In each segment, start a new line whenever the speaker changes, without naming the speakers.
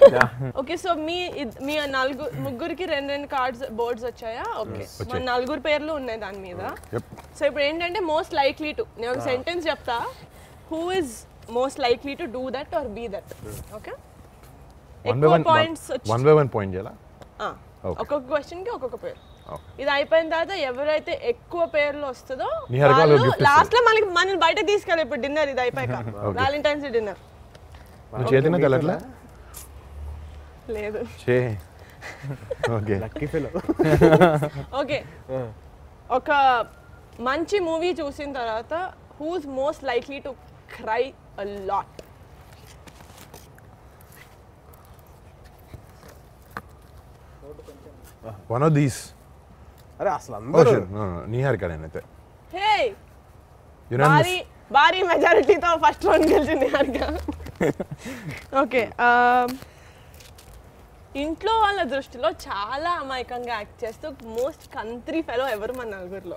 Okay so మీ ఇద్- మీ నలుగురు ముగ్గురికి రెండు రెండు కార్డ్స్ బోర్డ్స్ వచ్చాయా ఓకే మన నలుగురు పేర్లు ఉన్నాయి దాని మీద
Yep.
సో ఇప్పుడు ఏంటంటే మోస్ట్ లైక్లీ టు నేను ఒక సెంటెన్స్ చెప్తా who is most likely to do that or be that okay
one by
ఎక్కువ
one
points
one by one point చేయాలా Okay.
ఒక్కొక్క క్వశ్చన్ కి ఒక్కొక్క పేరు
Okay.
ఇది అయిపోయిన తర్వాత ఎవరైతే ఎక్కువ పేర్లు వస్తుందో
నిహారిక వాళ్ళకి gift ఇస్తారు.
లాస్ట్ లో మనకి మనల్ని బయట తీసుకెళ్ళి ఇప్పుడు డిన్నర్ ఇది అయిపోయాక వ్యాలంటైన్స్ డిన్నర్
నువ్వు చేతిన తెల్లట్లా
లేదు
చే ఓకే
లక్కీ ఫిల్
ఓకే ఒక మంచి మూవీ చూసిన తర్వాత who's most likely to cry a lot
one of these
అరే అసలు అందరూ
నిహారిక నేనైతే
హే
యునానిమస్
భారీ భారీ మెజారిటీతో ఫస్ట్ రౌండ్ గెలిచింది హారిక ఓకే ఇంట్లో వాళ్ళ దృష్టిలో చాలా అమాయకంగా యాక్ట్ చేస్తూ మోస్ట్ కంట్రీ ఫెలో ఎవరు మన నలుగురిలో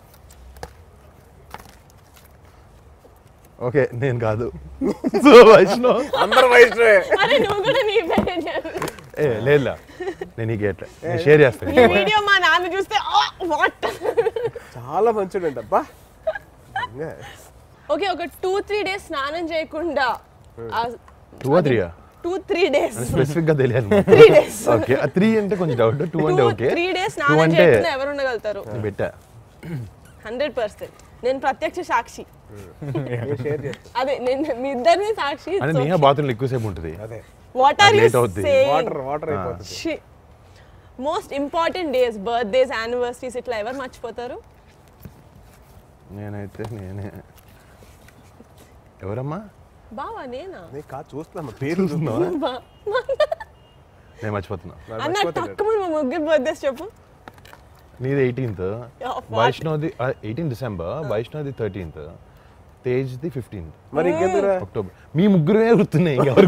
ఓకే నేను కాదు సో వైష్ణవ్
అందరు వైష్ణవే
అరే నువ్వు కూడా నీ పేరే చెప్పు.
ఏ లేదులా నేను నీకు ఎట్లా నేను షేర్
ఈ
చేస్తాను
వీడియో మా నాన్న చూస్తే వాట్
చాలా మంచిడు అబ్బా ఇంకా
ఓకే ఒక టూ త్రీ డేస్ స్నానం చేయకుండా
టూ ఆ త్రీయా
టూ త్రీ డేస్
స్పెసిఫిక్ గా తెలియదు
త్రీ డేస్
ఓకే త్రీ అంటే కొంచెం డౌట్ టూ అంటే ఓకే
త్రీ డేస్
టూ
స్నానం
అంటే
చేయకుండా ఎవరు ఉండగలుగుతారు
నేను పెట్టా
హండ్రెడ్ పర్సెంట్ నేను ప్రత్యక్ష సాక్షి
షేర్ చేస్తాను
అదే నేను మీ ఇద్దరిని సాక్షి
అంటే నేహ బాత్రూంలో ఎక్కువసేపు ఉంటుంది
అదే
వాట్ ఆర్ యూ
late అవుద్ది.
వాటర్ వాటర్ అయిపోతుంది
most important days birthdays anniversaries ఇట్లా ఎవరు మర్చిపోతారు
నేనైతే నేనే ఎవరమ్మా
బావా నేనా
నేను కాదు చూస్తున్నా పేరు
చూస్తున్నావా
బా-
నేను మర్చిపోతున్నా
అన్న తక్కువ మా ముగ్గురు బర్త్డేస్ చెప్పు
నీది ఎయిటీన్త్
Yeah, what?
వైష్ణవ్ది ఎయిటీన్ డిసెంబర్ వైష్ణవ్ది థర్టీన్త్ తేజ్ది ఫిఫ్టీన్త్
మరి ఇంకెందుకురా
అక్టోబర్ మీ ముగ్గురే గుర్తున్నాయి ఇంకెవరు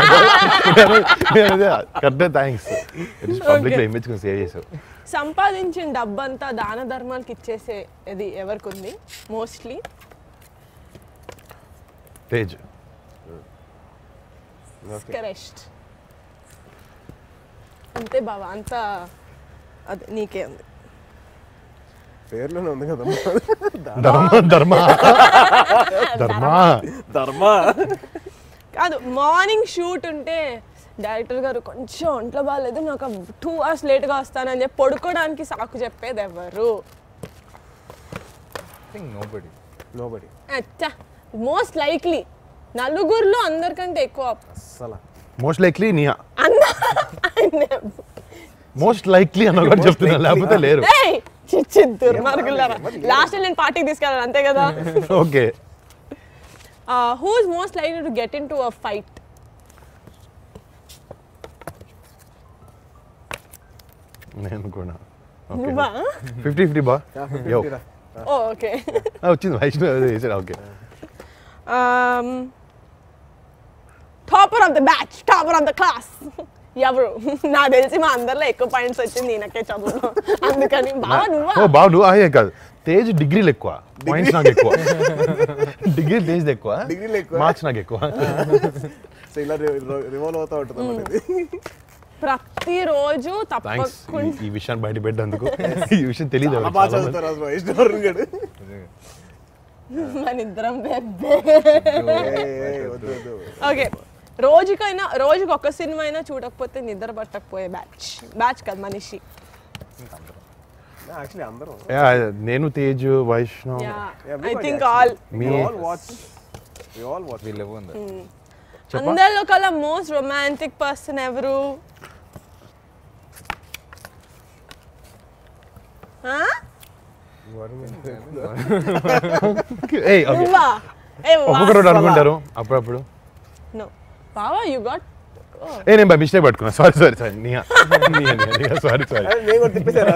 కరెక్ట్ థ్యాంక్స్ పబ్లిక్ లో ఇమేజ్ కొంచెం సేవ్ చేసావు
సంపాదించిన డబ్బంతా దాన ధర్మాలకు ఇచ్చేసే ఇది ఎవరికి ఉంది మోస్ట్లీ
తేజ్
కరెస్ట్ అంతే బావా అంతా అదే నీకే ఉంది
పేర్లోనే ఉంది కదా
ధర్మ ధర్మ ధర్మ
ధర్మ
కాదు మార్నింగ్ షూట్ ఉంటే డైరెక్టర్ గారు కొంచెం ఒంట్లో బాగాలేదు నాకు టూ అవర్స్ లేట్గా వస్తానని చెప్పి పడుకోవడానికి సాకు చెప్పేది ఎవరు
థింక్ నో బడి
నోబడి
అచ్చా మోస్ట్ లైక్లీ నలుగురిలో అందరికంటే ఎక్కువ
అస్సలు
మోస్ట్ లైక్లీ నియా
అన్న
మోస్ట్ లైక్లీ అన్న కూడా చెప్తున్నా లేకపోతే లేరు
ఏయ్, చిచ్చి దుర్మార్గులారా లాస్ట్ నేను పార్టీకి తీసుకెళ్ళాలి అంతే కదా
okay
who is most likely to get in to a fight
నేను కూడా
నువ్వా
ఫిఫ్టీ ఫిఫ్టీ బా యో
ఓ ఓకే
ఆ, వచ్చింది వైష్ణవ్ అదే చేశాడు okay
topper of the batch topper of the class ఎవరు నాకు తెలిసి మా అందరిలో ఎక్కువ పాయింట్స్ వచ్చింది ఈయనకే చదువులో అందుకని బాగా నువ్వా
ఓ బాబు నువ్వు అయ్యే కాదు తేజ్ డిగ్రీలు ఎక్కువ పాయింట్స్ నాకు ఎక్కువ డిగ్రీ తేజ్ ఎక్కువ
డిగ్రీలు ఎక్కువ.
మార్క్స్ నాకు ఎక్కువ
సో ఇలా రివాల్వ్ అవుతా ఉంటుంది అన్నమాట ఇది
ప్రతిరోజు
థ్యాంక్స్
తప్పకుండా
ఈ విషయాన్ని బయట పెట్టేందుకు ఈ విషయం తెలియదు
చాలా బాగా చదువుతారు అసలు వైష్ణవ్ గడు
మన ఇద్దరం
వద్దు వద్దు
ఓకే రోజుకైనా రోజుకి ఒక సినిమా అయినా చూడకపోతే నిద్ర పట్టకపోయే బ్యాచ్ బ్యాచ్ కాదు మనిషి
యాక్చువల్లీ అందరం
Yeah, నేను Tej Vaishnav
I think all
Me.
All watch we all watch
we live on that
చెప్పా?
అందరిలో కల్లా మోస్ట్ రొమాంటిక్ పర్సన్ ఎవరు ఆ?
ఏయ్ ఓకే
నువ్వా ఏ
ఒక్కొక్కరు అనుకుంటారు అప్పుడప్పుడు
నో బావా యు గాట్
ఏ నేను బై మిస్టేక్ పట్టుకున్నా సారీ సారీ సారీ నియా నియా సారీ సారీ
అరే, నేను కూడా తిప్పేశాను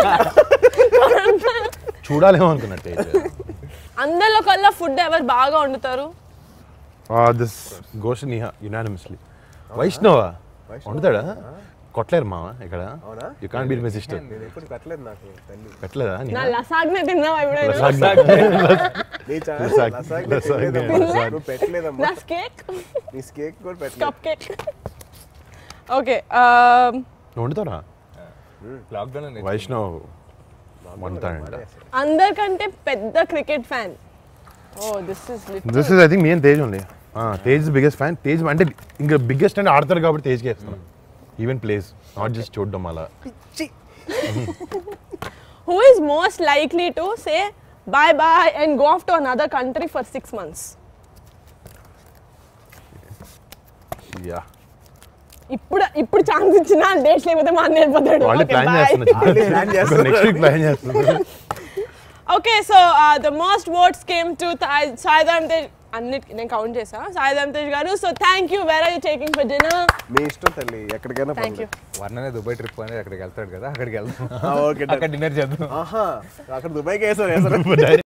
చూడాలేమో అనుకున్నా తేజ్
అందరిలో కల్లా ఫుడ్ ఎవరు బాగా వండుతారు
దిస్ గోష్ నిహా యునానిమస్లీ వైష్ణవ వండుతాడా కొట్టలేరు మామ ఇక్కడ
అవునా?
You can beat my sister
నేను ఎప్పుడు పెట్టలేదు నాకు తల్లి
పెట్టలేదా
నా
నిహా
లసాగ్నే తిన్నావా ఎప్పుడైనా
నీ ఛానల్
లసాగ్,
లసాగ్
లసాగ్,
పెట్టలేదమ్మా.
లసాగ్.
నువ్వు పెట్టలేదమ్మా
నా కేక్
నీ కేక్ కూడా పెట్టలేదు
కప్ కేక్ ఓకే
నువ్వు వండుతారా
లాక్డౌన్
వైష్ణవ్ వండుతాడంట
అందరికంటే పెద్ద క్రికెట్ ఫ్యాన్ ఓ this is
this is I think main Tej only Tej biggest fan Tej అంటే ఇంకా బిగ్గెస్ట్ అంటే ఆడతారు కాబట్టి తేజ్కి వేస్తున్నాం ఈవెన్ ప్లేస్ నాట్ జస్ట్ చూడడం అలా
who is most likely to say bye bye and go off to another country for six months
yeah
ఇప్పుడు ఇప్పుడు ఛాన్స్ ఇచ్చిన డేట్స్ లేకపోతే మా అన్న వెళ్ళిపోతాడు
వాళ్ళే ప్లాన్
Already plan
చేస్తున్నారు
చేస్తున్నారు.
నెక్స్ట్ వీక్ ప్లాన్ చేస్తున్నారు
okay so the most votes came to Saidam Tej అన్నిటికి నేను కౌంట్ చేసా సాయిదాం తేజ్ గారు so thank you where are you taking for dinner
మీ ఇష్టం తల్లి ఎక్కడికైనా
థ్యాంక్ యూ
వర్ణనే దుబాయ్ ట్రిప్ అనేది అక్కడికి వెళ్తాడు కదా అక్కడికి వెళ్తాం
ఓకే
అక్కడ డిన్నర్ చేద్దాం
ఆహా అక్కడ దుబాయ్కి వేసారు వేసారు